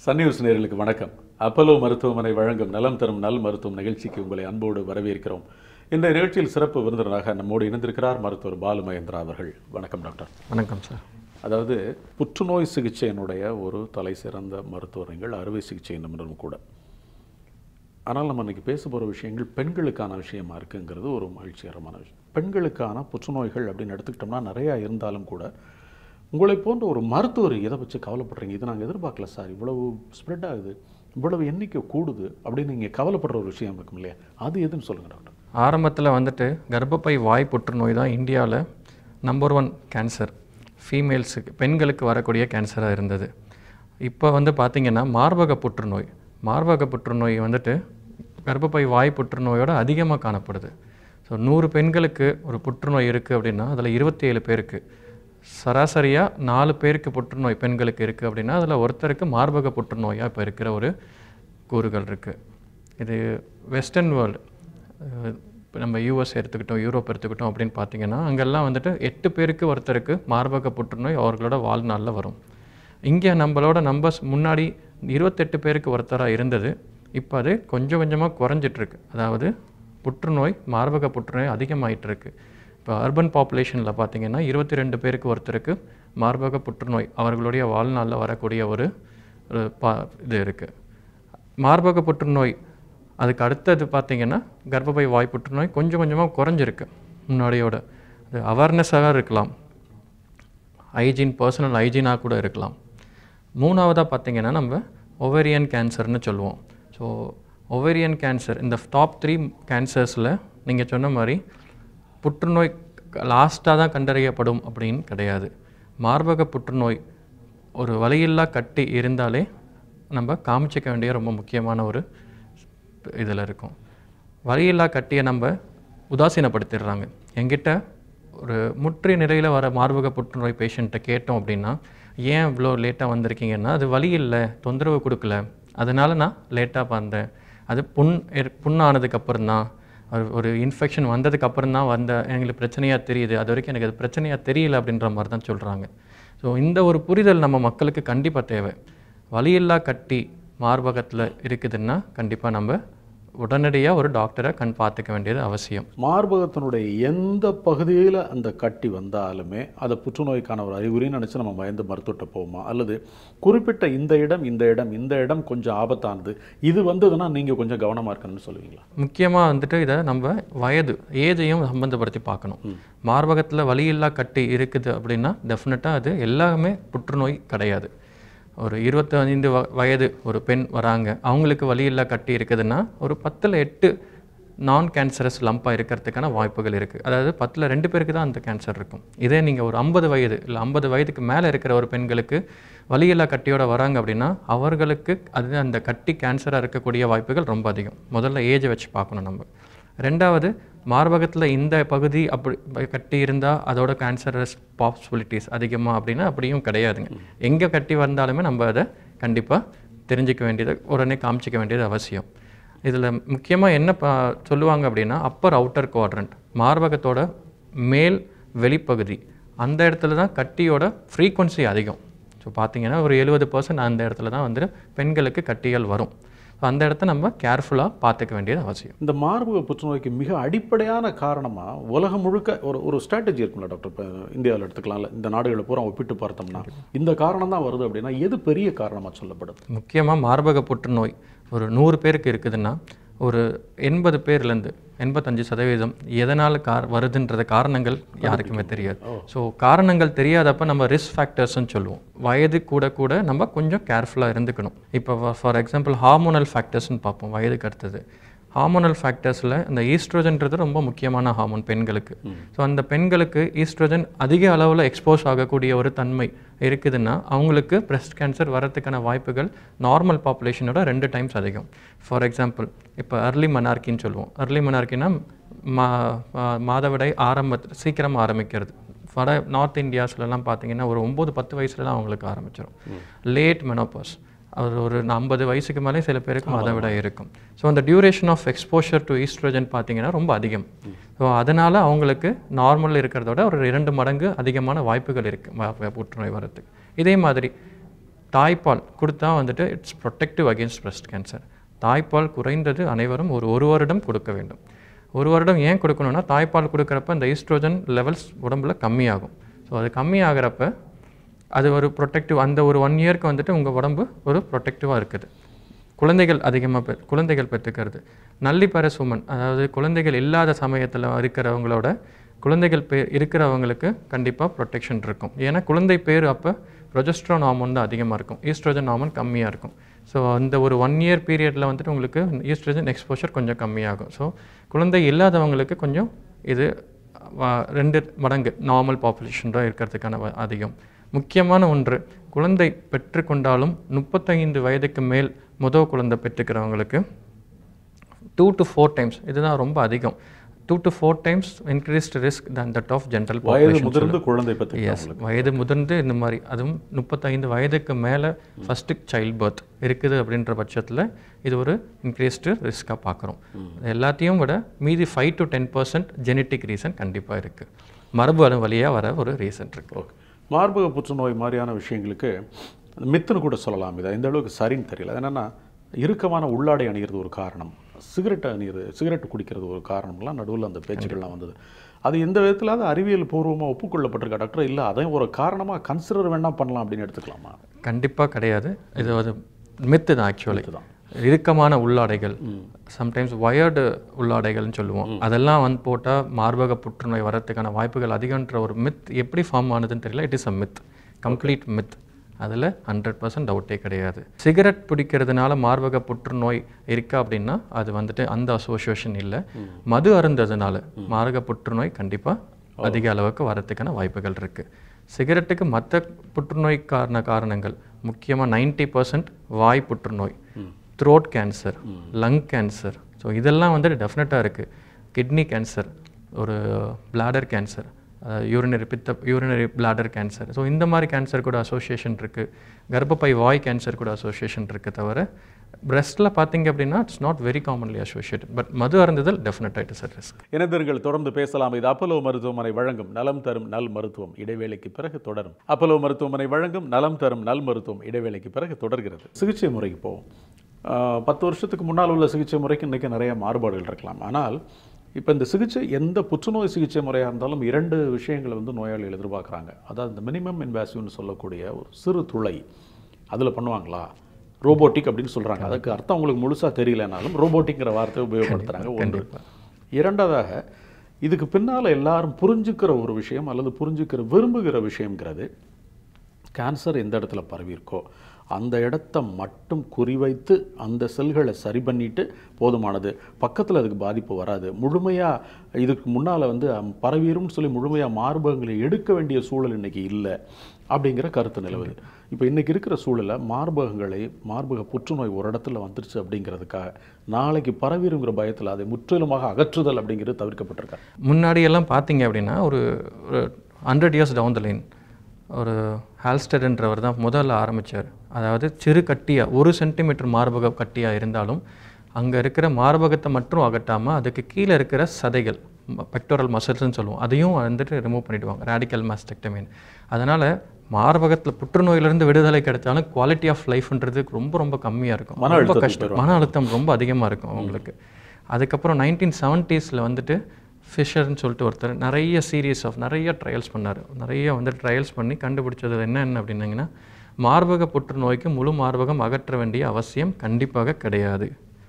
Sun news நேயர்களுக்கு வணக்கம் Apollo மருத்துவமனை வழங்கும் நலம் தரும் நல் மருத்துவம் நிகழ்ச்சிக்கு உங்களை அன்போடு வரவேற்கிறோம் இந்த நிகழ்ச்சியில் சிறப்பு விருந்தினராக நம்மோடு இணைந்திருக்கிறார் மருத்துவர் பாலு மகேந்திரா அவர்கள் வணக்கம் டாக்டர் வணக்கம் சார் அதாவது புற்றுநோய் சிகிச்சையினுடைய ஒரு தலை சிறந்த மருத்துவர்கள் அறுவை சிகிச்சை நிபுணரும் கூட ஆனால் நம்ம இன்னைக்கு பேச போகிற விஷயங்கள் பெண்களுக்கான விஷயமா இருக்குங்கிறது ஒரு மகிழ்ச்சிகரமான விஷயம் பெண்களுக்கான புற்றுநோய்கள் அப்படின்னு எடுத்துக்கிட்டோம்னா நிறையா இருந்தாலும் கூட உங்களை போன்ற ஒரு மருத்துவர் எதை வச்சு கவலைப்படுறீங்க இது நாங்கள் எதிர்பார்க்கல சார் இவ்வளவு ஸ்ப்ரெட் ஆகுது இவ்வளவு எண்ணிக்கை கூடுது அப்படின்னு நீங்கள் கவலைப்படுற ஒரு விஷயம் இருக்கும் இல்லையா அது எதுன்னு சொல்லுங்கள் டாக்டர் ஆரம்பத்தில் வந்துட்டு கர்ப்பப்பை வாய் புற்றுநோய் தான் இந்தியாவில் நம்பர் ஒன் கேன்சர் ஃபீமேல்ஸுக்கு பெண்களுக்கு வரக்கூடிய கேன்சராக இருந்தது இப்போ வந்து பார்த்திங்கன்னா மார்பக புற்றுநோய் மார்பக புற்றுநோய் வந்துட்டு கர்ப்பப்பை வாய் புற்றுநோயோட அதிகமாக காணப்படுது ஸோ நூறு பெண்களுக்கு ஒரு புற்றுநோய் இருக்குது அப்படின்னா அதில் இருபத்தி ஏழு பேருக்கு சராசரியாக நாலு பேருக்கு புற்றுநோய் பெண்களுக்கு இருக்குது அப்படின்னா அதில் ஒருத்தருக்கு மார்பக புற்றுநோயாக இப்போ இருக்கிற ஒரு கூறுகள் இருக்குது இது வெஸ்டர்ன் வேர்ல்டு இப்போ நம்ம யூஎஸ் எடுத்துக்கிட்டோம் யூரோப் எடுத்துக்கிட்டோம் அப்படின்னு பார்த்தீங்கன்னா அங்கெல்லாம் வந்துட்டு எட்டு பேருக்கு ஒருத்தருக்கு மார்பக புற்றுநோய் அவர்களோட வாழ்நாளில் வரும் இங்கே நம்மளோட நம்பர்ஸ் முன்னாடி இருபத்தெட்டு பேருக்கு ஒருத்தராக இருந்தது இப்போ அது கொஞ்சம் கொஞ்சமாக குறைஞ்சிட்ருக்கு அதாவது புற்றுநோய் மார்பக புற்றுநோய் அதிகமாயிட்டு இருக்கு இப்போ அர்பன் பாப்புலேஷனில் பார்த்தீங்கன்னா இருபத்தி ரெண்டு பேருக்கு ஒருத்தருக்கு மார்பக புற்றுநோய் அவர்களுடைய வாழ்நாளில் வரக்கூடிய ஒரு ஒரு பா இது இருக்குது மார்பக புற்றுநோய் அதுக்கு அடுத்தது பார்த்தீங்கன்னா கர்ப்பப்பை வாய் புற்றுநோய் கொஞ்சம் கொஞ்சமாக குறைஞ்சிருக்கு முன்னாடியோட அது அவேர்னஸாக இருக்கலாம் ஹைஜீன் பர்சனல் ஹைஜீனாக கூட இருக்கலாம் மூணாவதாக பார்த்தீங்கன்னா நம்ம ஒவேரியன் கேன்சர்னு சொல்லுவோம் ஸோ ஒவேரியன் கேன்சர் இந்த டாப் த்ரீ கேன்சர்ஸில் நீங்கள் சொன்ன மாதிரி புற்றுநோய் லாஸ்ட்டாக தான் கண்டறியப்படும் அப்படின்னு கிடையாது மார்பக புற்றுநோய் ஒரு வலியில்லா கட்டி இருந்தாலே நம்ம காமிச்சிக்க வேண்டிய ரொம்ப முக்கியமான ஒரு இதில் இருக்கும் வலியில்லா கட்டியை நம்ம உதாசீனப்படுத்திடுறாங்க எங்கிட்ட ஒரு முற்றி நிலையில் வர மார்பக புற்றுநோய் பேஷண்ட்டை கேட்டோம் அப்படின்னா ஏன் இவ்வளோ லேட்டாக வந்திருக்கீங்கன்னா அது வலி இல்லை தொந்தரவு கொடுக்கல அதனால நான் லேட்டாக வந்தேன் அது புண் ஏற்- புண்ணானதுக்கு அப்புறம் தான் ஒரு- ஒரு இன்ஃபெக்ஷன் வந்ததுக்கு அப்புறம் தான் வந்த எங்களுக்கு பிரச்சனையாக தெரியுது அது வரைக்கும் எனக்கு அது பிரச்சனையாக தெரியல அப்படின்ற மாதிரி தான் சொல்கிறாங்க ஸோ இந்த ஒரு புரிதல் நம்ம மக்களுக்கு கண்டிப்பாக தேவை வலியில்லா கட்டி மார்பகத்தில் இருக்குதுன்னா கண்டிப்பாக நம்ம உடனடியாக ஒரு டாக்டரை கண் பார்த்துக்க வேண்டியது அவசியம் மார்பகத்தினுடைய எந்த பகுதியில் அந்த கட்டி வந்தாலுமே அதை புற்றுநோய்க்கான ஒரு அறிகுறின்னு நினச்சி நம்ம பயந்து மருத்துவட்ட போவோமா அல்லது குறிப்பிட்ட இந்த இடம் இந்த இடம் இந்த இடம் கொஞ்சம் ஆபத்தானது இது வந்ததுன்னா நீங்கள் கொஞ்சம் கவனமாக இருக்கணும்னு சொல்லுவீங்களா முக்கியமாக வந்துட்டு இதை நம்ம வயது ஏஜையும் சம்மந்தப்படுத்தி பார்க்கணும் மார்பகத்தில் வலியில்லா கட்டி இருக்குது அப்படின்னா டெஃபினட்டாக அது எல்லாமே புற்றுநோய் கிடையாது ஒரு இருபத்தைந்து வ வயது ஒரு பெண் வராங்க அவங்களுக்கு வலியில்லா கட்டி இருக்குதுன்னா ஒரு பத்தில் எட்டு நான் கேன்சரஸ் லம்பாக இருக்கிறதுக்கான வாய்ப்புகள் இருக்குது அதாவது பத்தில் ரெண்டு பேருக்கு தான் அந்த கேன்சர் இருக்கும் இதே நீங்கள் ஒரு ஐம்பது வயது இல்லை ஐம்பது வயதுக்கு மேலே இருக்கிற ஒரு பெண்களுக்கு வலியில்லா கட்டியோட வராங்க அப்படின்னா அவர்களுக்கு அது அந்த கட்டி கேன்சராக இருக்கக்கூடிய வாய்ப்புகள் ரொம்ப அதிகம் முதல்ல ஏஜை வச்சு பார்க்கணும் நம்ம ரெண்டாவது மார்பகத்தில் இந்த பகுதி அப்படி கட்டி இருந்தால் அதோட கேன்சரஸ் பாசிபிலிட்டிஸ் அதிகமாக அப்படின்னா அப்படியும் கிடையாதுங்க எங்கே கட்டி வந்தாலுமே நம்ம அதை கண்டிப்பாக தெரிஞ்சுக்க வேண்டியது உடனே காமிச்சிக்க வேண்டியது அவசியம் இதில் முக்கியமாக என்ன பா சொல்லுவாங்க அப்படின்னா அப்பர் அவுட்டர் குவாட்ரண்ட் மார்பகத்தோட மேல் வெளிப்பகுதி அந்த இடத்துல தான் கட்டியோட ஃப்ரீக்வன்சி அதிகம் ஸோ பார்த்தீங்கன்னா ஒரு எழுபது பர்சன்ட் அந்த இடத்துல தான் வந்து பெண்களுக்கு கட்டிகள் வரும் ஸோ அந்த இடத்த நம்ம கேர்ஃபுல்லாக பார்த்துக்க வேண்டியது அவசியம் இந்த மார்பக புற்றுநோய்க்கு மிக அடிப்படையான காரணமாக உலகம் முழுக்க ஒரு ஒரு ஸ்ட்ராட்டஜி இருக்கும்ல டாக்டர் இப்போ இந்தியாவில் எடுத்துக்கலாம்ல இந்த நாடுகளை பூரா ஒப்பிட்டு பார்த்தோம்னா இந்த காரணம் தான் வருது அப்படின்னா எது பெரிய காரணமாக சொல்லப்படுது முக்கியமாக மார்பக புற்றுநோய் ஒரு நூறு பேருக்கு இருக்குதுன்னா ஒரு எண்பது பேர்லேருந்து எண்பத்தஞ்சு சதவீதம் எதனால் கார் வருதுன்றத காரணங்கள் யாருக்குமே தெரியாது ஸோ காரணங்கள் தெரியாதப்ப நம்ம ரிஸ்க் ஃபேக்டர்ஸ்னு சொல்லுவோம் வயது கூட கூட நம்ம கொஞ்சம் கேர்ஃபுல்லாக இருந்துக்கணும் இப்போ ஃபார் எக்ஸாம்பிள் ஹார்மோனல் ஃபேக்டர்ஸ்னு பார்ப்போம் வயதுக்கு அடுத்தது ஹார்மோனல் ஃபேக்டர்ஸில் இந்த ஈஸ்ட்ரோஜன்றது ரொம்ப முக்கியமான ஹார்மோன் பெண்களுக்கு ஸோ அந்த பெண்களுக்கு ஈஸ்ட்ரோஜன் அதிக அளவில் எக்ஸ்போஸ் ஆகக்கூடிய ஒரு தன்மை இருக்குதுன்னா அவங்களுக்கு பிரஸ்ட் கேன்சர் வரதுக்கான வாய்ப்புகள் நார்மல் பாப்புலேஷனோட ரெண்டு டைம்ஸ் அதிகம் ஃபார் எக்ஸாம்பிள் இப்போ அர்லி மனார்கின்னு சொல்லுவோம் அர்லி மனார்கினா மா மா- மாதவிடாய் ஆரம்ப சீக்கிரம் ஆரம்பிக்கிறது வட நார்த் இந்தியாஸ்லலாம் பார்த்தீங்கன்னா ஒரு ஒம்பது பத்து வயசுலலாம் அவங்களுக்கு ஆரம்பிச்சிடும் லேட் மெனோபாஸ் அது ஒரு ஐம்பது வயசுக்கு மேலே சில பேருக்கு மாதவிடாய் இருக்கும் ஸோ அந்த duration of exposure to estrogen பார்த்தீங்கன்னா ரொம்ப அதிகம் ஸோ அதனால் அவங்களுக்கு நார்மல் இருக்கிறதோட ஒரு இரண்டு மடங்கு அதிகமான வாய்ப்புகள் இருக்குது புற்றுநோய் வரதுக்கு இதே மாதிரி தாய்ப்பால் கொடுத்தா வந்துட்டு it's protective against breast cancer தாய்ப்பால் குறைந்தது அனைவரும் ஒரு ஒரு வருடம் கொடுக்க வேண்டும் ஒரு வருடம் ஏன் கொடுக்கணும்னா தாய்ப்பால் கொடுக்குறப்ப இந்த ஈஸ்ட்ரோஜன் லெவல்ஸ் உடம்புல கம்மியாகும் ஸோ அது கம்மியாகிறப்ப அது ஒரு ப்ரொடெக்டிவ் அந்த ஒரு ஒன் இயர்க்கு வந்துட்டு உங்கள் உடம்பு ஒரு ப்ரொடெக்டிவாக இருக்குது குழந்தைகள் அதிகமாக பெ குழந்தைகள் பெற்றுக்கிறது நல்லி பரசுமன் அதாவது குழந்தைகள் இல்லாத சமயத்தில் இருக்கிறவங்களோட குழந்தைகள் பே இருக்கிறவங்களுக்கு கண்டிப்பாக ப்ரொடெக்ஷன் இருக்கும் ஏன்னா குழந்தை பேர் அப்போ ப்ரொஜெஸ்ட்ரான் ஹார்மோன் தான் அதிகமாக இருக்கும் ஈஸ்ட்ரோஜன் ஹார்மோன் கம்மியாக இருக்கும் ஸோ அந்த ஒரு ஒன் இயர் பீரியடில் வந்துட்டு உங்களுக்கு ஈஸ்ட்ரோஜன் எக்ஸ்போஷர் கொஞ்சம் கம்மியாகும் ஸோ குழந்தை இல்லாதவங்களுக்கு கொஞ்சம் இது வ- ரெண்டு மடங்கு நார்மல் பாப்புலேஷன் தான் இருக்கிறதுக்கான வ- அதிகம் முக்கியமான ஒன்று குழந்தை பெற்றுக்கொண்டாலும் முப்பத்தைந்து வயதுக்கு மேல் முதல் குழந்தை பெற்றுக்கிறவங்களுக்கு டூ டு ஃபோர் டைம்ஸ் இதுதான் ரொம்ப அதிகம் two to four times increased risk than that of general வயது முதிர்ந்து குழந்தை பற்றி எஸ் வயது முதிர்ந்து இந்த மாதிரி அதுவும் முப்பத்தைந்து வயதுக்கு மேலே ஃபஸ்ட்டு சைல்ட் பர்த் இருக்குது அப்படின்ற பட்சத்தில் இது ஒரு இன்க்ரீஸ்டு ரிஸ்க்காக பார்க்குறோம் எல்லாத்தையும் விட மீதி five to ten percent genetic reason கண்டிப்பாக இருக்குது மரபு அணு வழியாக வர ஒரு ரீசன் இருக்குது ஓகே மார்பக புற்றுநோய் மாதிரியான விஷயங்களுக்கு மித்துன்னு கூட சொல்லலாம் இதை இந்த அளவுக்கு சரின்னு தெரியல அது என்னன்னா இறுக்கமான உள்ளாடை அணிகிறது ஒரு காரணம் சிகரெட் அணிகிறது சிகரெட் குடிக்கிறது ஒரு காரணம்லாம் நடுவில் அந்த பேச்சுக்கள்லாம் வந்தது அது எந்த விதத்தில் அது அறிவியல் பூர்வமாக ஒப்புக்கொள்ளப்பட்டிருக்கா டாக்டர் இல்லை அதையும் ஒரு காரணமாக கன்சிடர் வேணா பண்ணலாம் அப்படின்னு எடுத்துக்கலாமா கண்டிப்பாக கிடையாது இது ஒரு மித்து தான் ஆக்சுவலி தான். இறுக்கமான உள்ளாடைகள் சம்டைம்ஸ் வயர்டு உள்ளாடைகள்னு சொல்லுவோம் அதெல்லாம் வந்து போட்டால் மார்பக புற்றுநோய் வரதுக்கான வாய்ப்புகள் அதிகன்ற ஒரு மித் எப்படி ஃபார்ம் ஆனதுன்னு தெரியல it is a myth complete myth அதில் ஹண்ட்ரட் பர்சன்ட் டவுட்டே கிடையாது சிகரெட் பிடிக்கிறதுனால மார்பக புற்றுநோய் இருக்கா அப்படின்னா அது வந்துட்டு அந்த அசோசியேஷன் இல்லை மது அருந்ததுனால மார்பக புற்றுநோய் கண்டிப்பாக அதிக அளவுக்கு வரதுக்கான வாய்ப்புகள் இருக்குது சிகரெட்டுக்கு மற்ற புற்றுநோய்க்கான காரணங்கள் முக்கியமாக நைன்டி பர்சன்ட் வாய் புற்றுநோய் throat cancer lung cancer so இதெல்லாம் வந்துட்டு டெஃபினட்டாக இருக்குது கிட்னி கேன்சர் ஒரு பிளாடர் கேன்சர் யூரினரி பித்த யூரினரி பிளாடர் கேன்சர் ஸோ இந்த மாதிரி கேன்சர் கூட அசோசியேஷன் இருக்குது கர்ப்பப்பை வாய் கேன்சர் கூட அசோசியேஷன் இருக்குது தவிர பிரஸ்ட்டில் பார்த்தீங்க அப்படின்னா it's not very commonly associated but மது அருந்துதல் டெஃபினட்டாக இட் இஸ் அ ரிஸ்க் இணைந்தர்கள் தொடர்ந்து பேசலாம் இது அப்பலோ மருத்துவமனை வழங்கும் நலம் தரும் நல் மருத்துவம் இடைவேளைக்கு பிறகு தொடரும் அப்பலோ மருத்துவமனை வழங்கும் நலம் தரும் நல் மருத்துவம் இடைவேளைக்கு பிறகு தொடர்கிறது சிகிச்சை முறைக்கு போவோம் ஆஹ், பத்து வருஷத்துக்கு முன்னால் உள்ள சிகிச்சை முறைக்கு இன்றைக்கி நிறைய மாறுபாடுகள் இருக்கலாம் ஆனால் இப்போ இந்த சிகிச்சை எந்த புற்றுநோய் சிகிச்சை முறையாக இருந்தாலும் இரண்டு விஷயங்களை வந்து நோயாளிகள் எதிர்பார்க்குறாங்க அதாவது இந்த மினிமம் இன்வாசிவ்னு சொல்லக்கூடிய ஒரு சிறு துளை அதில் பண்ணுவாங்களா ரோபோட்டிக் அப்படின்னு சொல்கிறாங்க அதுக்கு அர்த்தம் உங்களுக்கு முழுசாக தெரியலனாலும் ரோபோட்டிக்கிற வார்த்தையை உபயோகப்படுத்துகிறாங்க ஒன்று இரண்டாவதாக இதுக்கு பின்னால் எல்லாரும் புரிஞ்சுக்கிற ஒரு விஷயம் அல்லது புரிஞ்சுக்கிற விரும்புகிற விஷயங்கிறது கேன்சர் எந்த இடத்துல பரவியிருக்கோ அந்த இடத்த மட்டும் குறிவைத்து அந்த செல்களை சரி பண்ணிட்டு போதுமானது பக்கத்தில் அதுக்கு பாதிப்பு வராது முழுமையாக இதுக்கு முன்னால் வந்து அம், பரவிரும்னு சொல்லி முழுமையாக மார்பகங்களை எடுக்க வேண்டிய சூழல் இன்னைக்கு இல்லை அப்படிங்கிற கருத்து நிலவுது இப்போ இன்றைக்கி இருக்கிற சூழலை மார்பகங்களை மார்பக புற்றுநோய் ஒரு இடத்துல வந்துருச்சு அப்படிங்கிறதுக்காக நாளைக்கு பரவிருங்கிற பயத்தில் அதை முற்றிலுமாக அகற்றுதல் அப்படிங்கிறது தவிர்க்கப்பட்டிருக்காங்க முன்னாடி எல்லாம் பார்த்தீங்க அப்படின்னா ஒரு ஒரு hundred years down the line ஒரு ஹால்ஸ்டர்ன்றவர் தான் முதல்ல ஆரம்பித்தார் அதாவது சிறு கட்டியாக ஒரு சென்டிமீட்டர் மார்பக கட்டியாக இருந்தாலும் அங்கே இருக்கிற மார்பகத்தை மட்டும் அகட்டாமல் அதுக்கு கீழே இருக்கிற சதைகள் பெக்டோரல் மசில்ஸ்னு சொல்லுவோம் அதையும் வந்துட்டு ரிமூவ் பண்ணிடுவாங்க ரேடிக்கல் மாஸ்டெக்டமின் அதனால் மார்பகத்தில் புற்றுநோயிலிருந்து விடுதலை கிடைச்சாலும் குவாலிட்டி ஆஃப் லைஃப்ன்றது ரொம்ப ரொம்ப கம்மியாக இருக்கும் மன ரொம்ப அழுத்தத்துக்கு கஷ்டம் மன அழுத்தம் ரொம்ப அதிகமாக இருக்கும் அவங்களுக்கு அதுக்கப்புறம் நைன்டீன் செவன்ட்டீஸில் வந்துட்டு ஃபிஷர்னு சொல்லிட்டு ஒருத்தர் நிறைய சீரீஸ் ஆஃப் நிறைய ட்ரையல்ஸ் பண்ணார் நிறைய வந்து ட்ரையல்ஸ் பண்ணி கண்டுபிடிச்சது என்னென்ன அப்படின்னீங்கன்னா மார்பக புற்றுநோய்க்கு முழு மார்பகம் அகற்ற வேண்டிய அவசியம் கண்டிப்பாக கிடையாது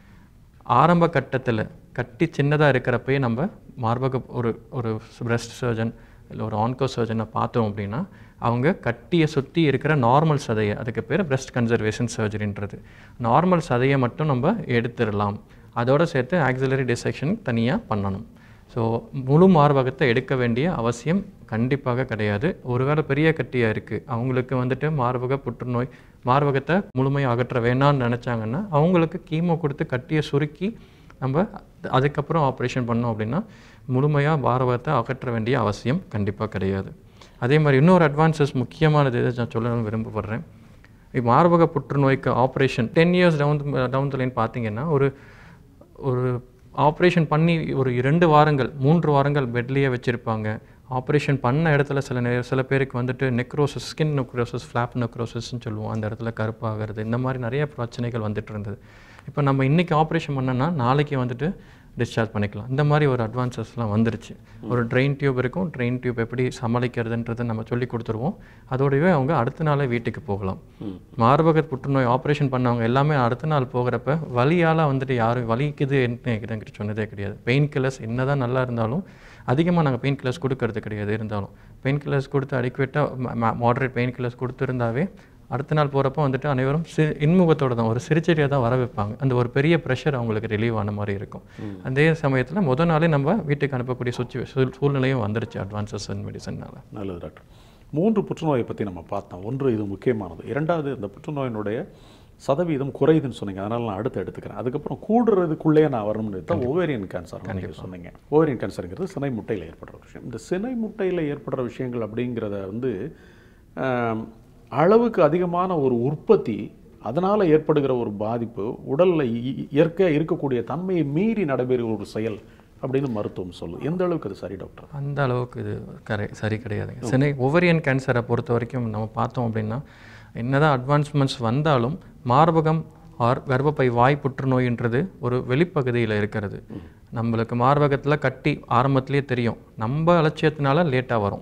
ஆரம்ப கட்டத்தில் கட்டி சின்னதாக இருக்கிறப்பயே நம்ம மார்பக ஒரு ஒரு பிரஸ்ட் சர்ஜன் இல்லை ஒரு ஆன்கோ சர்ஜனை பார்த்தோம் அப்படின்னா அவங்க கட்டியை சுற்றி இருக்கிற நார்மல் சதையை அதுக்கு பேர் பிரஸ்ட் கன்சர்வேஷன் சர்ஜரின்றது நார்மல் சதையை மட்டும் நம்ம எடுத்துடலாம் அதோடு சேர்த்து ஆக்சிலரி டிசெக்ஷன் தனியாக பண்ணணும் ஸோ முழு மார்பகத்தை எடுக்க வேண்டிய அவசியம் கண்டிப்பாக கிடையாது ஒருவேளை பெரிய கட்டியாக இருக்குது அவங்களுக்கு வந்துட்டு மார்பக புற்றுநோய் மார்பகத்தை முழுமையாக அகற்ற வேணாம்னு நினச்சாங்கன்னா அவங்களுக்கு கீமோ கொடுத்து கட்டியை சுருக்கி நம்ம அதுக்கப்புறம் ஆப்ரேஷன் பண்ணோம் அப்படின்னா முழுமையாக மார்பகத்தை அகற்ற வேண்டிய அவசியம் கண்டிப்பாக கிடையாது அதே மாதிரி இன்னொரு அட்வான்சஸ் முக்கியமானது எதை நான் சொல்லணும்னு விரும்பப்படுறேன் இப்போ மார்பக புற்றுநோய்க்கு operation ten years down down the line பார்த்தீங்கன்னா ஒரு ஒரு ஆப்ரேஷன் பண்ணி ஒரு இரண்டு வாரங்கள் மூன்று வாரங்கள் பெட்லேயே வச்சுருப்பாங்க ஆப்ரேஷன் பண்ண இடத்துல சில நே சில பேருக்கு வந்துட்டு நெக்ரோசிஸ் ஸ்கின் நெக்ரோசிஸ் ஃப்ளாப் நெக்ரோசிஸ்ன்னு சொல்லுவோம் அந்த இடத்துல கருப்பாகிறது இந்த மாதிரி நிறைய பிரச்சனைகள் வந்துட்டு இருந்தது இப்போ நம்ம இன்றைக்கி ஆப்ரேஷன் பண்ணோன்னா நாளைக்கு வந்துட்டு டிஸ்சார்ஜ் பண்ணிக்கலாம் இந்த மாதிரி ஒரு அட்வான்சஸ்லாம் வந்துருச்சு ஒரு ட்ரெயின் டியூப் இருக்கும் ட்ரெயின் டியூப் எப்படி சமாளிக்கிறதுன்றதை நம்ம சொல்லி கொடுத்துருவோம் அதோடவே அவங்க அடுத்த நாளே வீட்டுக்கு போகலாம் மார்பக புற்றுநோய் ஆப்ரேஷன் பண்ணவங்க எல்லாமே அடுத்த நாள் போகிறப்ப வலியால் வந்துட்டு யாரும் வலிக்குது என்ன என்கிட்ட சொன்னதே கிடையாது பெயின் கில்லர்ஸ் என்னதான் நல்லா இருந்தாலும் அதிகமாக நாங்கள் பெயின் கில்லர்ஸ் கொடுக்கறது கிடையாது இருந்தாலும் பெயின் கில்லர்ஸ் கொடுத்து அடிக்குவேட்டாக மாடரேட் பெயின் கில்லர்ஸ் கொடுத்துருந்தாவே அடுத்த நாள் போகிறப்போ வந்துட்டு அனைவரும் சி இன்முகத்தோட தான் ஒரு சிரிச்சடியாக தான் வர வைப்பாங்க அந்த ஒரு பெரிய ப்ரெஷர் அவங்களுக்கு ரிலீவ் ஆன மாதிரி இருக்கும் அதே சமயத்தில் முத நாளே நம்ம வீட்டுக்கு அனுப்பக்கூடிய சுச்சு சூழ்நிலையும் வந்துருச்சு அட்வான்சஸ் அண்ட் மெடிசன்னால நல்லது டாக்டர் மூன்று புற்றுநோயை பற்றி நம்ம பார்த்தோம் ஒன்று இது முக்கியமானது இரண்டாவது இந்த புற்றுநோயினுடைய சதவீதம் குறையுதுன்னு சொன்னீங்க அதனால் நான் அடுத்து எடுத்துக்கிறேன் அதுக்கப்புறம் கூடுறதுக்குள்ளேயே நான் வரணும்னு தான் ஓவேரியன் கேன்சர் நீங்கள் சொன்னீங்க ஓவேரியன் கேன்சருங்கிறது சினை முட்டையில் ஏற்படுற விஷயம் இந்த சினை முட்டையில் ஏற்படுற விஷயங்கள் அப்படிங்கிறத வந்து ஆம், அளவுக்கு அதிகமான ஒரு உற்பத்தி அதனால் ஏற்படுகிற ஒரு பாதிப்பு உடலில் இயற்கையாக இருக்கக்கூடிய தன்மையை மீறி நடைபெறுகிற ஒரு செயல் அப்படின்னு மருத்துவம் சொல்லுது எந்த அளவுக்கு அது சரி டாக்டர் அந்த அளவுக்கு இது கரை சரி கிடையாதுங்க சினை ஒவரியன் கேன்சரை பொறுத்த வரைக்கும் நம்ம பார்த்தோம் அப்படின்னா என்னதான் அட்வான்ஸ்மெண்ட்ஸ் வந்தாலும் மார்பகம் ஆர் கர்ப்பப்பை வாய் புற்றுநோயின்றது ஒரு வெளிப்பகுதியில் இருக்கிறது நம்மளுக்கு மார்பகத்தில் கட்டி ஆரம்பத்திலேயே தெரியும் நம்ம அலட்சியத்தினால லேட்டாக வரும்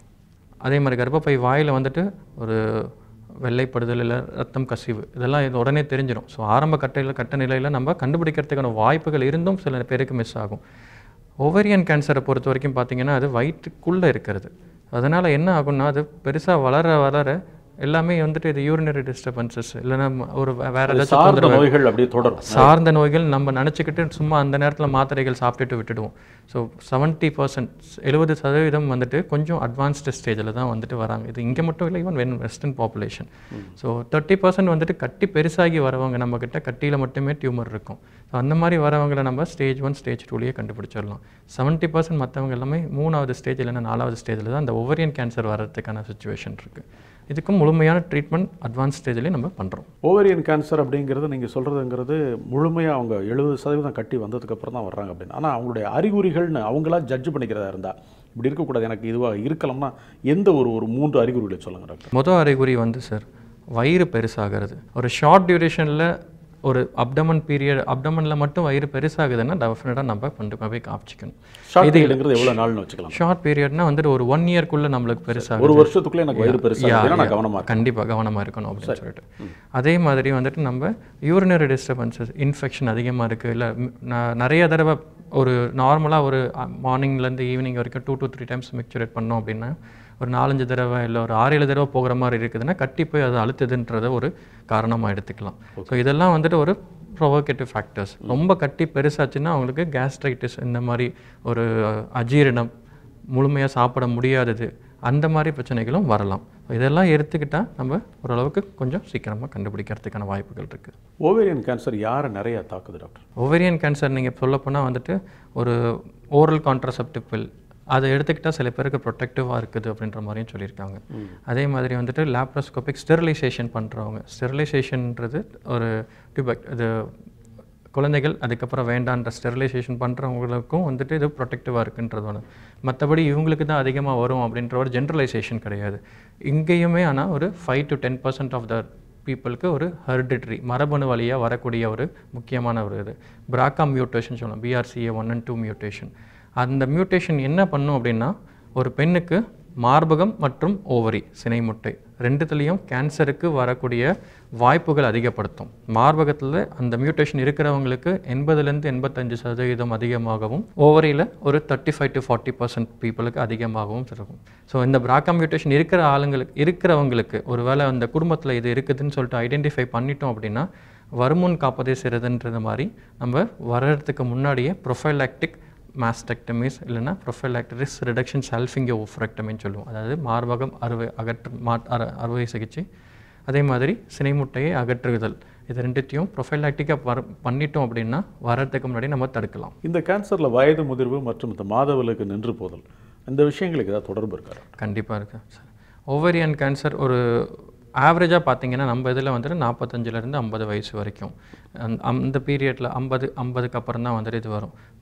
அதே மாதிரி கர்ப்பப்பை வாயில் வந்துட்டு ஒரு வெள்ளைப்படுதல் இல்லை ரத்தம் கசிவு இதெல்லாம் இது உடனே தெரிஞ்சிடும் ஸோ ஆரம்ப கட்டையில் கட்ட நிலையில் நம்ம கண்டுபிடிக்கிறதுக்கான வாய்ப்புகள் இருந்தும் சில பேருக்கு மிஸ் ஆகும் ஓவரியன் கேன்சரை பொறுத்த வரைக்கும் பார்த்தீங்கன்னா அது வயிற்றுக்குள்ளே இருக்கிறது அதனால் என்ன ஆகும்னா அது பெருசாக வளர வளர எல்லாமே வந்துட்டு இது யூரினரி டிஸ்டர்பன்சஸ் இல்லைன்னா ஒரு வே- வேற ஏதாச்சும் சார்ந்த நோய்கள் அப்படியே தொடரும் சார்ந்த நோய்கள் நம்ம நினச்சிக்கிட்டு சும்மா அந்த நேரத்தில் மாத்திரைகள் சாப்பிட்டுட்டு விட்டுடுவோம் ஸோ செவன்ட்டி பர்சன்ட் எழுபது சதவீதம் வந்துட்டு கொஞ்சம் அட்வான்ஸ்டு ஸ்டேஜில் தான் வந்துட்டு வராங்க இது இங்கே மட்டும் இல்லை even when western population so thirty percent வந்துட்டு கட்டி பெருசாகி வரவங்க நம்மக்கிட்ட கட்டியில் மட்டுமே டியூமர் இருக்கும் ஸோ அந்த மாதிரி வரவங்களை நம்ம ஸ்டேஜ் ஒன் ஸ்டேஜ் டூலேயே கண்டுபிடிச்சிடலாம் செவன்ட்டி பர்சன்ட் மற்றவங்க எல்லாமே மூணாவது ஸ்டேஜ் இல்லைன்னா நாலாவது ஸ்டேஜில் தான் அந்த ஓவரியன் கேன்சர் வர்றதுக்கான சுச்சுவேஷன் இருக்குது இதுக்கும் முழுமையான ட்ரீட்மெண்ட் அட்வான்ஸ் ஸ்டேஜ்லேயே நம்ம பண்ணுறோம் ஓவரியன் கேன்சர் அப்படிங்கிறது நீங்கள் சொல்கிறதுங்கிறது முழுமையாக அவங்க எழுபது சதவீதம் கட்டி வந்ததுக்கப்புறம் தான் வர்றாங்க அப்படின்னு ஆனால் அவங்களுடைய அறிகுறிகள்னு அவங்களா ஜட்ஜ் பண்ணிக்கிறதா இருந்தால் இப்படி இருக்கக்கூடாது எனக்கு இதுவாக இருக்கலாம்னா எந்த ஒரு ஒரு மூன்று அறிகுறிகளை சொல்லுங்கள் டாக்டர் மொதல் அறிகுறி வந்து சார் வயிறு பெருசாகிறது ஒரு ஷார்ட் டியூரேஷனில் ஒரு அப்டமன் பீரியட் அப்டமனில் மட்டும் வயிறு பெருசாகுதுன்னா டெஃபினட்டாக நம்ம கொண்டு போய் காமிச்சிக்கணும் ஷார்ட் பீரியடுங்கிறது எவ்வளோ நாள்னு வச்சுக்கலாம் ஷார்ட் பீரியட்னா வந்துட்டு ஒரு ஒன் இயர்க்குள்ளே நம்மளுக்கு பெருசாக ஒரு வருஷத்துக்குள்ளே எனக்கு வயிறு பெருசாக நான் கவனமாக இருக்கேன் கண்டிப்பாக கவனமாக இருக்கணும் அப்படின்னு சொல்லிட்டு அதே மாதிரி வந்துட்டு நம்ம யூரினரி டிஸ்டர்பன்சஸ் இன்ஃபெக்ஷன் அதிகமாக இருக்குது இல்லை நிறைய தடவை ஒரு நார்மலாக ஒரு மார்னிங்லேருந்து ஈவினிங் வரைக்கும் டூ to த்ரீ டைம்ஸ் மிக்சுரேட் பண்ணோம் அப்படின்னா ஒரு நாலஞ்சு தடவை இல்லை ஒரு ஆறு ஏழு தடவை போகிற மாதிரி இருக்குதுன்னா கட்டி போய் அது அழுத்துதுன்றத ஒரு காரணமாக எடுத்துக்கலாம் ஸோ இதெல்லாம் வந்துட்டு ஒரு ப்ரொவோகேட்டிவ் ஃபேக்டர்ஸ் ரொம்ப கட்டி பெருசாச்சுன்னா அவங்களுக்கு கேஸ்ட்ரைட்டிஸ் இந்த மாதிரி ஒரு அஜீரணம் முழுமையாக சாப்பிட முடியாதது அந்த மாதிரி பிரச்சனைகளும் வரலாம் இதெல்லாம் எடுத்துக்கிட்டால் நம்ம ஓரளவுக்கு கொஞ்சம் சீக்கிரமாக கண்டுபிடிக்கிறதுக்கான வாய்ப்புகள் இருக்குது ஓவேரியன் கேன்சர் யாரை நிறைய தாக்குது டாக்டர் ஓவேரியன் கேன்சர் நீங்கள் சொல்லப்போனால் வந்துட்டு ஒரு ஓரல் கான்ட்ரசெப்டிவ் பில் அதை எடுத்துக்கிட்டால் சில பேருக்கு ப்ரொடெக்டிவாக இருக்குது அப்படின்ற மாதிரியும் சொல்லியிருக்காங்க அதே மாதிரி வந்துட்டு லேப்ரோஸ்கோபிக் ஸ்டெரிலைசேஷன் பண்ணுறவங்க ஸ்டெரிலைசேஷன்ன்றது ஒரு டியூபெக்ட் இது குழந்தைகள் அதுக்கப்புறம் வேண்டான்ற ஸ்டெரிலைசேஷன் பண்ணுறவங்களுக்கும் வந்துட்டு இது ப்ரொடெக்டிவாக இருக்குன்றது ஒன்று மற்றபடி இவங்களுக்கு தான் அதிகமாக வரும் அப்படின்ற ஒரு ஜென்ரலைசேஷன் கிடையாது இங்கேயுமே ஆனால் ஒரு five to ten percent of the பீப்புளுக்கு ஒரு ஹெரிடிட்ரி மரபணு வழியாக வரக்கூடிய ஒரு முக்கியமான ஒரு இது பிராக்கா மியூட்டேஷன் சொல்லலாம் BRCA one and two mutation அந்த மியூட்டேஷன் என்ன பண்ணும் அப்படின்னா ஒரு பெண்ணுக்கு மார்பகம் மற்றும் ஓவரி சினை முட்டை ரெண்டுத்துலேயும் கேன்சருக்கு வரக்கூடிய வாய்ப்புகள் அதிகப்படுத்தும் மார்பகத்தில் அந்த மியூட்டேஷன் இருக்கிறவங்களுக்கு எண்பதுலேருந்து எண்பத்தஞ்சு சதவீதம் அதிகமாகவும் ஓவரியில் ஒரு thirty five to forty percent பீப்புளுக்கு அதிகமாகவும் இருக்கும் ஸோ இந்த பிராக்கா மியூட்டேஷன் இருக்கிற ஆளுங்களுக்கு இருக்கிறவங்களுக்கு ஒருவேளை அந்த குடும்பத்தில் இது இருக்குதுன்னு சொல்லிட்டு ஐடென்டிஃபை பண்ணிட்டோம் அப்படின்னா வருமுன் காப்பதே சிறதுன்றது மாதிரி நம்ம வர்றதுக்கு முன்னாடியே ப்ரொஃபைலாக்டிக் மாஸ்டெக்டமிஸ் இல்லைன்னா ப்ரொஃபைலாக்டிஸ் ரிடக்ஷன் சால்ஃபிங்கோ ஓஃப்ரெக்டமின்னு சொல்லுவோம் அதாவது மார்பகம் அறுவை அகற்று மா அற அறுவை சிகிச்சை அதே மாதிரி சினைமுட்டையை அகற்றுதல் இது ரெண்டுத்தையும் ப்ரொஃபைலாக்டிக்காக வர பண்ணிட்டோம் அப்படின்னா வர்றதுக்கு முன்னாடி நம்ம தடுக்கலாம் இந்த கேன்சரில் வயது முதிர்வு மற்றும் இந்த மாதவிலக்கு நின்று போதல் இந்த விஷயங்களுக்கு ஏதாவது தொடர்பு இருக்கா கண்டிப்பாக இருக்கு சார் ஓவரியன் கேன்சர் ஒரு ஆவரேஜாக பார்த்தீங்கன்னா நம்ம இதில் வந்துட்டு நாற்பத்தஞ்சிலேருந்து ஐம்பது வயசு வரைக்கும் அந்த- அந்த பீரியடில் ஐம்பது ஐம்பதுக்கு அப்புறம் தான் வந்துட்டு இது வரும்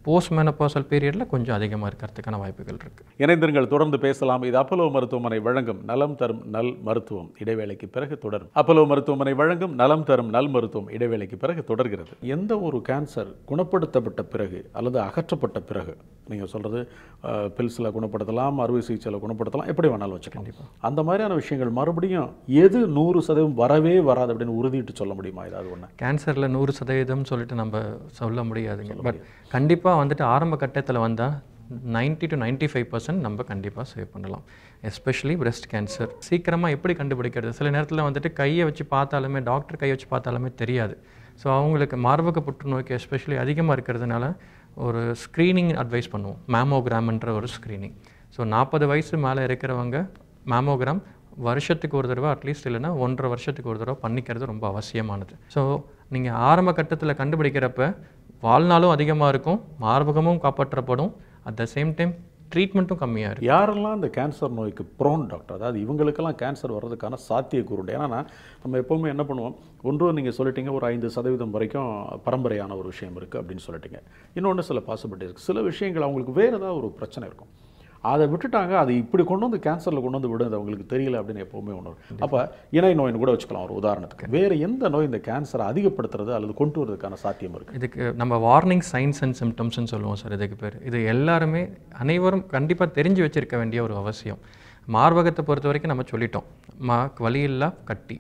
போஸ்ட் மெனப்பாசல் பீரியடில் கொஞ்சம் அதிகமாக இருக்கிறதுக்கான வாய்ப்புகள் இருக்குது இணைந்திருங்கள் தொடர்ந்து பேசலாம் இது அப்பலோ மருத்துவமனை வழங்கும் நலம் தரும் நல் மருத்துவம் இடைவேளைக்கு பிறகு தொடரும் அப்பலோ மருத்துவமனை வழங்கும் நலம் தரும் நல் மருத்துவம் இடைவேளைக்கு பிறகு தொடர்கிறது எந்த ஒரு கேன்சர் குணப்படுத்தப்பட்ட பிறகு அல்லது அகற்றப்பட்ட பிறகு நீங்கள் சொல்கிறது பில்ஸில் குணப்படுத்தலாம் அறுவை சிகிச்சையில் குணப்படுத்தலாம் எப்படி வேணாலும் வச்சுக்கலாம் அந்த மாதிரியான விஷயங்கள் மறுபடியும் எது நூறு சதவீதம் வரவே வராது அப்படின்னு உறுதிட்டு சொல்ல முடியுமா ஏதாவது ஒன்று கேன்சரில் நூறு சதவீதம் சொல்லிட்டு நம்ம சொல்ல முடியாதுங்க பட் கண்டிப்பாக வந்துட்டு ஆரம்ப கட்டத்தில் வந்தால் 90 டு 95% ஃபைவ் பர்சன்ட் நம்ம கண்டிப்பாக சேவ் பண்ணலாம் எஸ்பெஷலி breast கேன்சர் சீக்கிரமாக எப்படி கண்டுபிடிக்கிறது சில நேரத்தில் வந்துட்டு கையை வச்சு பார்த்தாலுமே டாக்டர் கையை வச்சு பார்த்தாலுமே தெரியாது ஸோ அவங்களுக்கு மார்பக புற்றுநோய்க்கு எஸ்பெஷலி அதிகமாக இருக்கிறதுனால ஒரு ஸ்க்ரீனிங் அட்வைஸ் பண்ணுவோம் மேமோகிராம்ன்ற ஒரு ஸ்க்ரீனிங் ஸோ நாற்பது வயசு மேலே இருக்கிறவங்க மேமோகிராம் வருஷத்துக்கு ஒரு தடவை அட்லீஸ்ட் இல்லைன்னா ஒன்றரை வருஷத்துக்கு ஒரு தடவை பண்ணிக்கிறது ரொம்ப அவசியமானது ஸோ நீங்கள் ஆரம்ப கட்டத்தில் கண்டுபிடிக்கிறப்ப வாழ்நாளும் அதிகமாக இருக்கும் மார்பகமும் காப்பாற்றப்படும் அட் த சேம் டைம் ட்ரீட்மெண்ட்டும் கம்மியாக இருக்கும் யாரெல்லாம் இந்த கேன்சர் நோய்க்கு ப்ரோன் டாக்டர் அதாவது இவங்களுக்கெல்லாம் கேன்சர் வர்றதுக்கான சாத்தியக்கூறுண்டு ஏன்னா நம்ம எப்போவுமே என்ன பண்ணுவோம் ஒன்று நீங்கள் சொல்லிட்டீங்க ஒரு ஐந்து சதவீதம் வரைக்கும் பரம்பரையான ஒரு விஷயம் இருக்குது அப்படின்னு சொல்லிட்டீங்க இன்னொன்று சில பாசிபிலிட்டி இருக்குது சில விஷயங்கள் அவங்களுக்கு வேறு ஏதாவது ஒரு பிரச்சனை இருக்கும் அதை விட்டுட்டாங்க அது இப்படி கொண்டு வந்து கேன்சரில் கொண்டு வந்து விடுது அவங்களுக்கு தெரியல அப்படின்னு எப்போவுமே ஒன்று அப்போ இணை நோயின்னு கூட வச்சுக்கலாம் ஒரு உதாரணத்துக்கு வேறு எந்த நோய் இந்த கேன்சரை அதிகப்படுத்துறது அல்லது கொண்டு வரதுக்கான சாத்தியம் இருக்குது இதுக்கு நம்ம வார்னிங் சைன்ஸ் அண்ட் சிம்டம்ஸ்னு சொல்லுவோம் சார் இதுக்கு பேர் இது எல்லாருமே அனைவரும் கண்டிப்பாக தெரிஞ்சு வச்சிருக்க வேண்டிய ஒரு அவசியம் மார்பகத்தை பொறுத்த வரைக்கும் நம்ம சொல்லிட்டோம் மா வலியில்லா கட்டி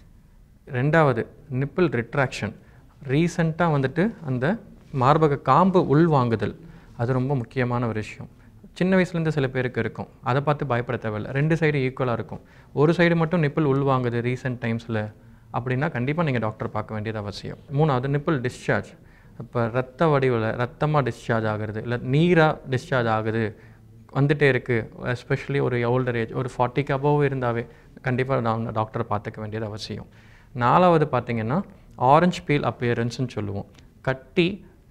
ரெண்டாவது நிப்பிள் ரிட்ராக்ஷன் ரீசண்டாக வந்துட்டு அந்த மார்பக காம்பு உள்வாங்குதல் அது ரொம்ப முக்கியமான ஒரு விஷயம் சின்ன வயசுலேருந்து சில பேருக்கு இருக்கும் அதை பார்த்து பயப்பட தேவையில்ல ரெண்டு சைடு ஈக்குவலாக இருக்கும் ஒரு சைடு மட்டும் நிப்பிள் உள்வாங்குது ரீசெண்ட் டைம்ஸில் அப்படின்னா கண்டிப்பாக நீங்கள் டாக்டர் பார்க்க வேண்டியது அவசியம் மூணாவது நிப்பிள் டிஸ்சார்ஜ் இப்போ ரத்த வடிவில் ரத்தமாக டிஸ்சார்ஜ் ஆகுறது இல்லை நீராக டிஸ்சார்ஜ் ஆகுது வந்துட்டே இருக்குது எஸ்பெஷலி ஒரு ஓல்டர் ஏஜ் ஒரு ஃபார்ட்டிக்கு அபோவ் இருந்தாவே கண்டிப்பாக நான் டாக்டரை பார்த்துக்க வேண்டியது அவசியம் நாலாவது பார்த்தீங்கன்னா ஆரஞ்சு பீல் அப்பியரன்ஸ்னு சொல்லுவோம் கட்டி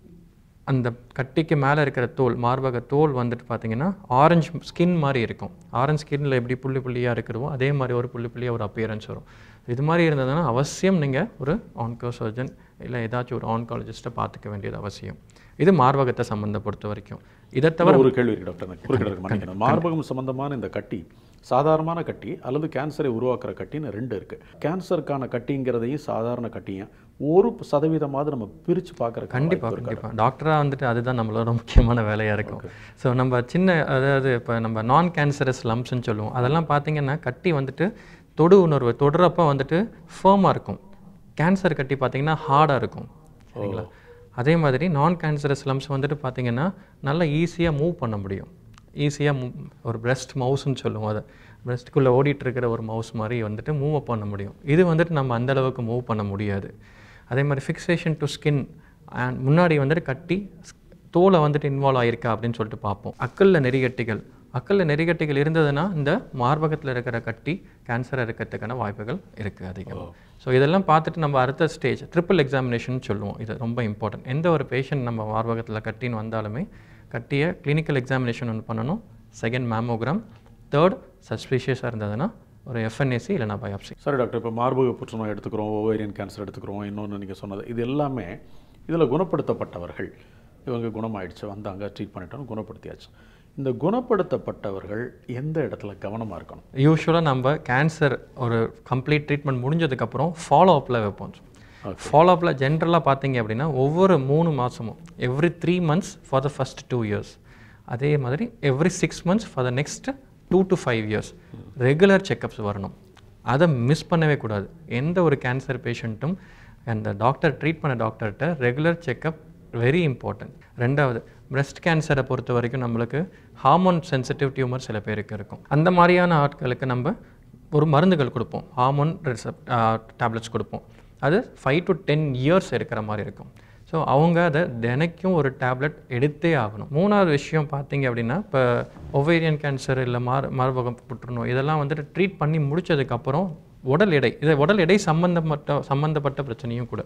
அந்த கட்டிக்கு மேலே இருக்கிற தோல் மார்பக தோல் வந்துட்டு பார்த்தீங்கன்னா ஆரஞ்சு ஸ்கின் மாதிரி இருக்கும் ஆரஞ்சு ஸ்கின்னில் எப்படி புள்ளி புள்ளியாக இருக்கிறதோ அதே மாதிரி ஒரு புள்ளி புள்ளியாக ஒரு அப்பியரன்ஸ் வரும் இது மாதிரி இருந்ததுன்னா அவசியம் நீங்கள் ஒரு ஆன்கோ சர்ஜன் இல்லை ஏதாச்சும் ஒரு ஆன்காலஜிஸ்ட்டை பார்த்துக்க வேண்டியது அவசியம் இது மார்பகத்தை சம்மந்த பொறுத்த வரைக்கும் இதை தவிர ஒரு கேள்வி இருக்கு டாக்டர் எனக்கு குறுக்கிட மன்னிக்கணும் மார்பகம் சம்பந்தமான இந்த கட்டி சாதாரணமான கட்டி அல்லது கேன்சரை உருவாக்குற கட்டின்னு ரெண்டு இருக்கு கேன்சருக்கான கட்டிங்கிறதையும் சாதாரண கட்டியும் ஒரு சதவீதமாவது நம்ம பிரித்து பார்க்குற கண்டிப்பாக கண்டிப்பாக டாக்டராக வந்துட்டு அதுதான் நம்மளோட முக்கியமான வேலையாக இருக்கும் ஸோ நம்ம சின்ன அதாவது இப்போ நம்ம நான் கேன்சரஸ் லம்ப்ஸ்ன்னு சொல்லுவோம் அதெல்லாம் பார்த்தீங்கன்னா கட்டி வந்துட்டு தொடு உணர்வு தொடுறப்ப வந்துட்டு ஃபேமாக இருக்கும் கேன்சர் கட்டி பார்த்தீங்கன்னா ஹார்டாக இருக்கும் சரிங்களா அதே மாதிரி நான் கேன்சரஸ் லம்ஸ் வந்துட்டு பார்த்தீங்கன்னா நல்லா ஈஸியாக மூவ் பண்ண முடியும் ஈஸியாக ஒரு பிரஸ்ட் மவுஸ்ன்னு சொல்லுவோம் அதை பிரஸ்ட்டுக்குள்ளே ஓடிட்டு இருக்கிற ஒரு மவுஸ் மாதிரி வந்துட்டு மூவ் பண்ண முடியும் இது வந்துட்டு நம்ம அந்த அளவுக்கு மூவ் பண்ண முடியாது அதே மாதிரி ஃபிக்ஸேஷன் டு ஸ்கின் அண்ட் முன்னாடி வந்துட்டு கட்டி தோலை வந்துட்டு இன்வால்வ் ஆயிருக்கா அப்படின்னு சொல்லிட்டு பார்ப்போம் அக்கல்ல நெறிகட்டிகள் அக்கல்ல நெறிகட்டிகள் இருந்ததுன்னா இந்த மார்பகத்தில் இருக்கிற கட்டி கேன்சர் இருக்கிறதுக்கான வாய்ப்புகள் இருக்குது அதிகம் ஸோ இதெல்லாம் பார்த்துட்டு நம்ம அடுத்த ஸ்டேஜ் ட்ரிபிள் எக்ஸாமினேஷன் சொல்லுவோம் இது ரொம்ப இம்பார்ட்டன்ட் எந்த ஒரு பேஷண்ட் நம்ம மார்பகத்தில் கட்டின்னு வந்தாலுமே கட்டிய கிளினிக்கல் எக்ஸாமினேஷன் ஒன்று பண்ணணும் செகண்ட் மேமோகிராம் தேர்ட் சஸ்பீஷியஸாக இருந்ததுன்னா ஒரு எஃப்என்ஏசி இல்லைனா பயாப்சி சரி டாக்டர் இப்போ மார்பக புற்றுநோய் எடுத்துக்கிறோம் ஓவேரியன் கேன்சர் எடுத்துக்கிறோம் இன்னொன்று நீங்கள் சொன்னது இது எல்லாமே இதில் குணப்படுத்தப்பட்டவர்கள் இவங்க குணமாயிடுச்சு வந்தாங்க ட்ரீட் பண்ணிட்டோம் குணப்படுத்தியாச்சு இந்த குணப்படுத்தப்பட்டவர்கள் எந்த இடத்துல கவனமாக இருக்கணும் யூஸ்வலாக நம்ம கேன்சர் ஒரு கம்ப்ளீட் ட்ரீட்மெண்ட் முடிஞ்சதுக்கப்புறம் ஃபாலோ அப்பில் வைப்போம் ஃபாலோ அப்பில் ஜென்ரலாக பார்த்தீங்க அப்படின்னா ஒவ்வொரு மூணு மாதமும் every three months for the first two years அதே மாதிரி every six months for the next two to five years regular checkups வரணும் அதை மிஸ் பண்ணவே கூடாது எந்த ஒரு கேன்சர் பேஷண்ட்டும் அந்த டாக்டர் ட்ரீட் பண்ண டாக்டர்கிட்ட ரெகுலர் செக்கப் வெரி இம்பார்ட்டன்ட் ரெண்டாவது breast கேன்சரை பொறுத்த வரைக்கும் நம்மளுக்கு ஹார்மோன் சென்சிட்டிவ் டியூமர் சில பேருக்கு இருக்கும் அந்த மாதிரியான ஆட்களுக்கு நம்ம ஒரு மருந்துகள் கொடுப்போம் ஹார்மோன் ரிசப்ட் டேப்லெட்ஸ் கொடுப்போம் அது ஃபைவ் டு டென் இயர்ஸ் இருக்கிற மாதிரி இருக்கும் ஸோ அவங்க அதை தினைக்கும் ஒரு டேப்லெட் எடுத்தே ஆகணும் மூணாவது விஷயம் பார்த்தீங்க அப்படின்னா இப்போ ஒவேரியன் கேன்சர் இல்லை மார் மார்பகம் புற்றுநோய் இதெல்லாம் வந்துட்டு ட்ரீட் பண்ணி முடிச்சதுக்கப்புறம் உடல் எடை இது உடல் எடை சம்மந்தப்பட்ட சம்மந்தப்பட்ட பிரச்சனையும் கூட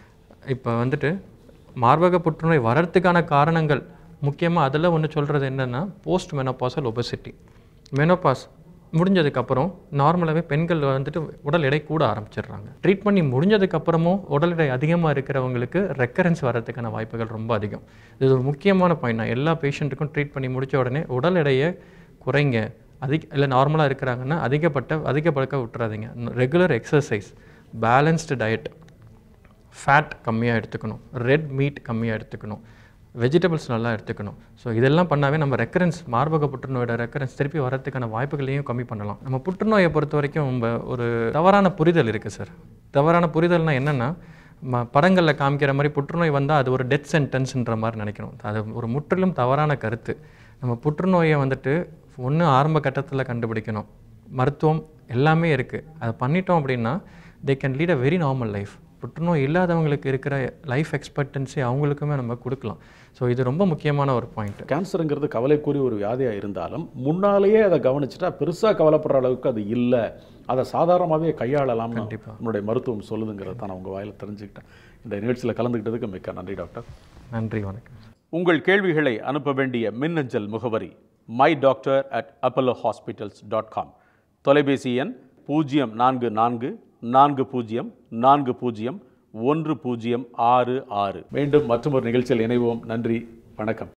இப்போ வந்துட்டு மார்பக புற்றுநோய் வர்றதுக்கான காரணங்கள் முக்கியமாக அதில் ஒன்று சொல்கிறது என்னென்னா போஸ்ட் மெனோபாசல் ஒபசிட்டி மெனோபாஸ் முடிஞ்சதுக்கப்புறம் நார்மலாகவே பெண்கள் வந்துட்டு உடல் எடை கூட ஆரம்பிச்சிடுறாங்க ட்ரீட் பண்ணி முடிஞ்சதுக்கப்புறமும் உடல் எடை அதிகமாக இருக்கிறவங்களுக்கு ரெக்கரன்ஸ் வர்றதுக்கான வாய்ப்புகள் ரொம்ப அதிகம் இது ஒரு முக்கியமான பாயிண்ட் நான் எல்லா பேஷண்ட்டுக்கும் ட்ரீட் பண்ணி முடிச்ச உடனே உடல் எடையை குறைங்க அதிக இல்லை நார்மலாக இருக்கிறாங்கன்னா அதிகப்பட்ட அதிகப்பழக்க விட்டுறாதீங்க regular exercise balanced diet fat கம்மியாக எடுத்துக்கணும் ரெட் மீட் கம்மியாக எடுத்துக்கணும் வெஜிடபிள்ஸ் நல்லா எடுத்துக்கணும் ஸோ இதெல்லாம் பண்ணாவே நம்ம ரெக்கரன்ஸ் மார்பக புற்றுநோயோட ரெக்கரன்ஸ் திருப்பி வரதுக்கான வாய்ப்புகளையும் கம்மி பண்ணலாம் நம்ம புற்றுநோயை பொறுத்த வரைக்கும் நம்ம ஒரு தவறான புரிதல் இருக்குது சார் தவறான புரிதல்னா என்னென்னா ம படங்களில் காமிக்கிற மாதிரி புற்றுநோய் வந்தால் அது ஒரு டெத் சென்டென்ஸ்ன்ற மாதிரி நினைக்கணும் அது ஒரு முற்றிலும் தவறான கருத்து நம்ம புற்றுநோயை வந்துட்டு ஒன்று ஆரம்ப கட்டத்தில் கண்டுபிடிக்கணும் மருத்துவம் எல்லாமே இருக்குது அதை பண்ணிட்டோம் அப்படின்னா they can lead a very normal life புற்றுநோய் இல்லாதவங்களுக்கு இருக்கிற லைஃப் எக்ஸ்பெக்டன்சி அவங்களுக்குமே நம்ம கொடுக்கலாம் ஸோ இது ரொம்ப முக்கியமான ஒரு பாயிண்ட் கேன்சருங்கிறது கவலைக்குரிய ஒரு வியாதியாக இருந்தாலும் முன்னாலேயே அதை கவனிச்சிட்டா பெருசாக கவலைப்படுற அளவுக்கு அது இல்லை அதை சாதாரணமாகவே கையாளலாம்னு கண்டிப்பா. நம்மளுடைய மருத்துவம் சொல்லுதுங்கிறது தான் நான் உங்கள் வாயில் தெரிஞ்சுக்கிட்டேன் இந்த நிகழ்ச்சியில் கலந்துக்கிட்டதுக்கு மிக்க நன்றி டாக்டர் நன்றி வணக்கம் உங்கள் கேள்விகளை அனுப்ப வேண்டிய மின்னஞ்சல் முகவரி my doctor at Apollo hospitals dot com தொலைபேசி எண் பூஜ்ஜியம் நான்கு நான்கு நான்கு பூஜ்ஜியம் நான்கு பூஜ்ஜியம் ஒன்று பூஜ்ஜியம் ஆறு ஆறு மீண்டும் மற்றொரு நிகழ்ச்சியில் இணைவோம் நன்றி வணக்கம்